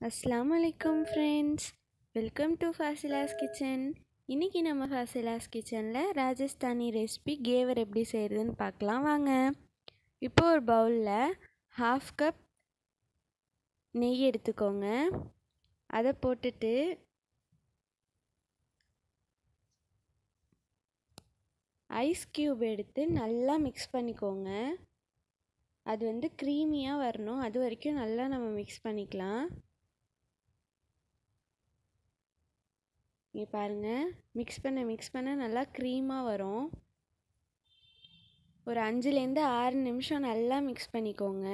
அஸ்ஸலாமு அலைக்கும் friends welcome to Fasila's kitchen இன்றைக்கி நம்ம ஃபாசிலாஸ் கிச்சனில் ராஜஸ்தானி ரெசிபி கேவர் எப்படி செய்கிறதுன்னு பார்க்கலாம் வாங்க இப்போ ஒரு பவுலில் ஹாஃப் கப் நெய் எடுத்துக்கோங்க அதை போட்டுட்டு ஐஸ் க்யூப் எடுத்து நல்லா மிக்ஸ் பண்ணிக்கோங்க அது வந்து க்ரீமியாக வரணும் அது வரைக்கும் நல்லா நம்ம மிக்ஸ் பண்ணிக்கலாம் இங்கே பாருங்கள் மிக்ஸ் பண்ண மிக்ஸ் பண்ண நல்லா க்ரீமாக வரும் ஒரு அஞ்சுலேருந்து ஆறு நிமிஷம் நல்லா மிக்ஸ் பண்ணிக்கோங்க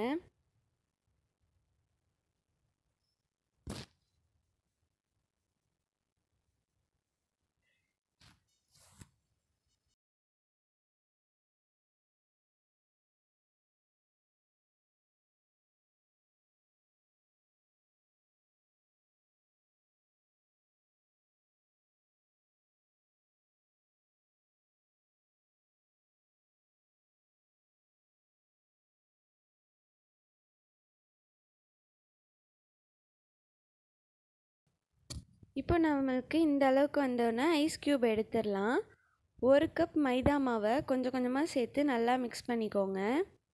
இப்போ நம்மளுக்கு இந்த அளவுக்கு வந்தோடனே ஐஸ் க்யூப் எடுத்துடலாம் ஒரு கப் மைதா மாவை கொஞ்சம் கொஞ்சமாக சேர்த்து நல்லா மிக்ஸ் பண்ணிக்கோங்க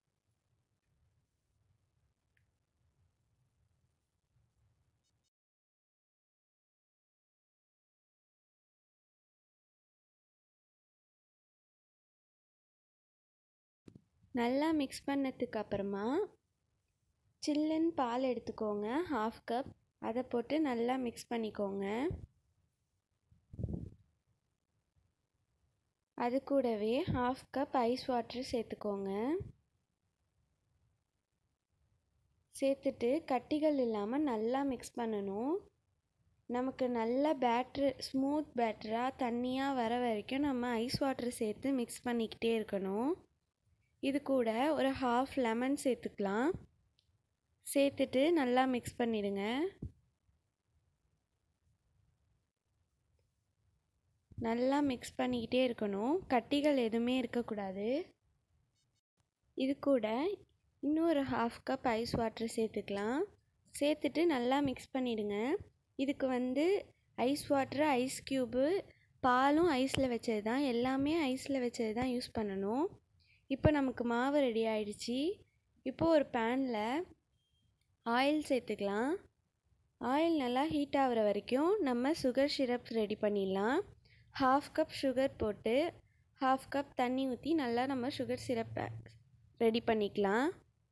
நல்லா மிக்ஸ் பண்ணதுக்கு அப்புறமா சில்லுன்னு பால் எடுத்துக்கோங்க ஹாஃப் கப் அதை போட்டு நல்லா மிக்ஸ் பண்ணிக்கோங்க அது கூடவே ஹாஃப் கப் ஐஸ் வாட்டர் சேர்த்துக்கோங்க சேர்த்துட்டு கட்டிகள் இல்லாமல் நல்லா மிக்ஸ் பண்ணணும் நமக்கு நல்ல பேட்ரு ஸ்மூத் பேட்டராக தண்ணியாக வர வரைக்கும் நம்ம ஐஸ் வாட்டர் சேர்த்து மிக்ஸ் பண்ணிக்கிட்டே இருக்கணும் இது கூட ஒரு ஹாஃப் லெமன் சேர்த்துக்கலாம் சேர்த்துட்டு நல்லா மிக்ஸ் பண்ணிடுங்க நல்லா மிக்ஸ் பண்ணிக்கிட்டே இருக்கணும் கட்டிகள் எதுவுமே இருக்கக்கூடாது இது கூட இன்னொரு ஹாஃப் கப் ஐஸ் வாட்டர் சேர்த்துக்கலாம் சேர்த்துட்டு நல்லா மிக்ஸ் பண்ணிவிடுங்க இதுக்கு வந்து ஐஸ் வாட்ரு ஐஸ் க்யூபு பாலும் ஐஸில் வச்சது தான் எல்லாமே ஐஸில் வச்சது தான் யூஸ் பண்ணணும் இப்போ நமக்கு மாவு ரெடி ஆயிடுச்சு இப்போது ஒரு பேனில் ஆயில் சேர்த்துக்கலாம் ஆயில் நல்லா ஹீட் ஆகிற வரைக்கும் நம்ம சுகர் சிரப் ரெடி பண்ணிடலாம் ஹாஃப் கப் சுகர் போட்டு ஹாஃப் கப் தண்ணி ஊற்றி நல்லா நம்ம சுகர் சிரப்பை ரெடி பண்ணிக்கலாம்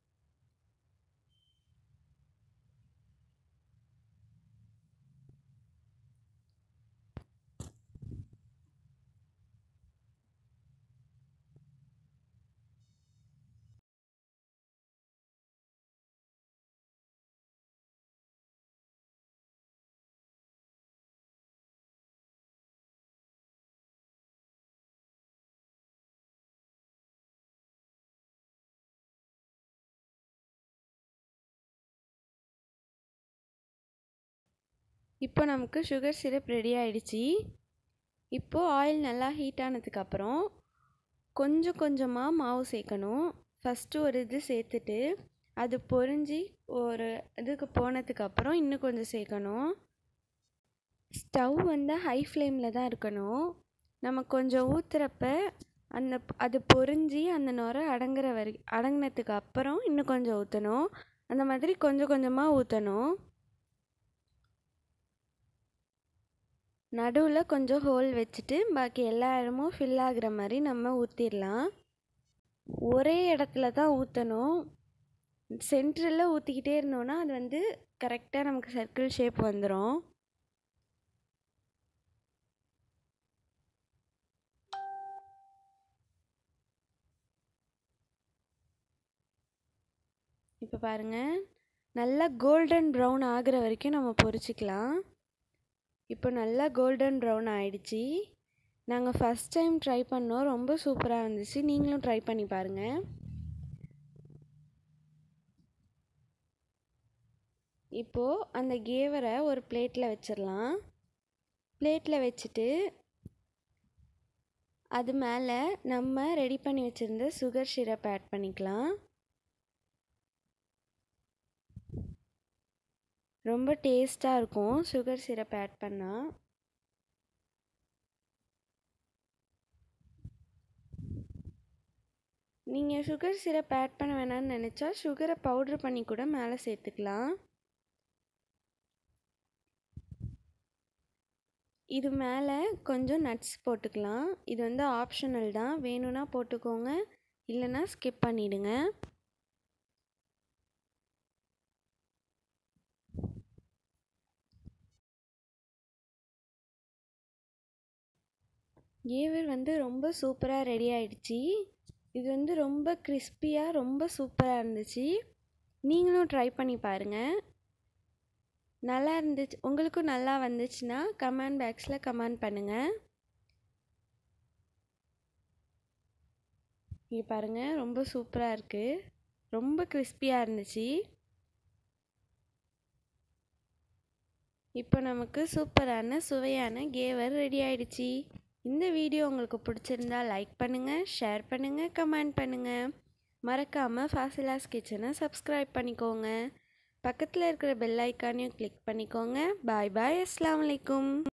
இப்போ நமக்கு சுகர் சிரப் ரெடி ஆயிடுச்சு இப்போது ஆயில் நல்லா ஹீட் ஆனதுக்கப்புறம் கொஞ்சம் கொஞ்சமாக மாவு சேர்க்கணும் ஃபஸ்ட்டு ஒரு இது சேர்த்துட்டு அது பொறிஞ்சி ஒரு இதுக்கு போனதுக்கப்புறம் இன்னும் கொஞ்சம் சேர்க்கணும் ஸ்டவ் வந்து ஹை ஃப்ளேமில் தான் இருக்கணும் நம்ம கொஞ்சம் ஊற்றுறப்ப அந்த அது பொறிஞ்சி அந்த நுர அடங்குற வரை அடங்கினதுக்கு அப்புறம் இன்னும் கொஞ்சம் ஊற்றணும் அந்த மாதிரி கொஞ்சம் கொஞ்சமாக ஊற்றணும் நடுவில் கொஞ்சம் ஹோல் வச்சுட்டு பாக்கி எல்லா இடமும் ஃபில் ஆகிற மாதிரி நம்ம ஊற்றிடலாம் ஒரே இடத்துல தான் ஊற்றணும் சென்டரில் ஊற்றிக்கிட்டே இருந்தோன்னா அது வந்து கரெக்டாக நமக்கு சர்க்கிள் ஷேப் வந்துடும் இப்போ பாருங்கள் நல்லா கோல்டன் ப்ரௌன் ஆகிற வரைக்கும் நம்ம பொரிச்சிக்கலாம் இப்போ நல்லா கோல்டன் ப்ரௌன் ஆயிடுச்சு நாங்கள் ஃபஸ்ட் டைம் ட்ரை பண்ணோம் ரொம்ப சூப்பராக இருந்துச்சு நீங்களும் ட்ரை பண்ணி பாருங்கள் இப்போது அந்த கேவரை ஒரு பிளேட்டில் வச்சிடலாம் பிளேட்டில் வச்சுட்டு அது மேலே நம்ம ரெடி பண்ணி வச்சுருந்த சுகர் சிரப் ஆட் பண்ணிக்கலாம் ரொம்ப டேஸ்ட்டாக இருக்கும் சுகர் சிரப் ஆட் பண்ணால் நீங்கள் சுகர் சிரப் ஆட் பண்ண வேணாம்னு நினச்சா சுகரை பவுட்ரு பண்ணி கூட மேலே சேர்த்துக்கலாம் இது மேலே கொஞ்சம் நட்ஸ் போட்டுக்கலாம் இது வந்து ஆப்ஷனல் தான் வேணும்னா போட்டுக்கோங்க இல்லைன்னா ஸ்கிப் பண்ணிவிடுங்க ஏவர் வந்து ரொம்ப சூப்பராக ரெடி ஆயிடுச்சு இது வந்து ரொம்ப கிறிஸ்பியாக ரொம்ப சூப்பராக இருந்துச்சு நீங்களும் ட்ரை பண்ணி பாருங்கள் நல்லா இருந்துச்சு உங்களுக்கும் நல்லா வந்துச்சுன்னா கமெண்ட் பாக்ஸில் கமெண்ட் பண்ணுங்கள் இங்கே பாருங்கள் ரொம்ப சூப்பராக இருக்குது ரொம்ப கிறிஸ்பியாக இருந்துச்சு இப்போ நமக்கு சூப்பரான சுவையான கேவர் ரெடி ஆயிடுச்சு இந்த வீடியோ உங்களுக்கு பிடிச்சிருந்தா லைக் பண்ணுங்கள் ஷேர் பண்ணுங்கள் கமெண்ட் பண்ணுங்கள் மறக்காமல் ஃபாசிலாஸ் கிச்சனை சப்ஸ்கிரைப் பண்ணிக்கோங்க பக்கத்தில் இருக்கிற பெல் ஐக்கானையும் கிளிக் பண்ணிக்கோங்க பாய் பாய் அஸ்லாம் வலைக்கும்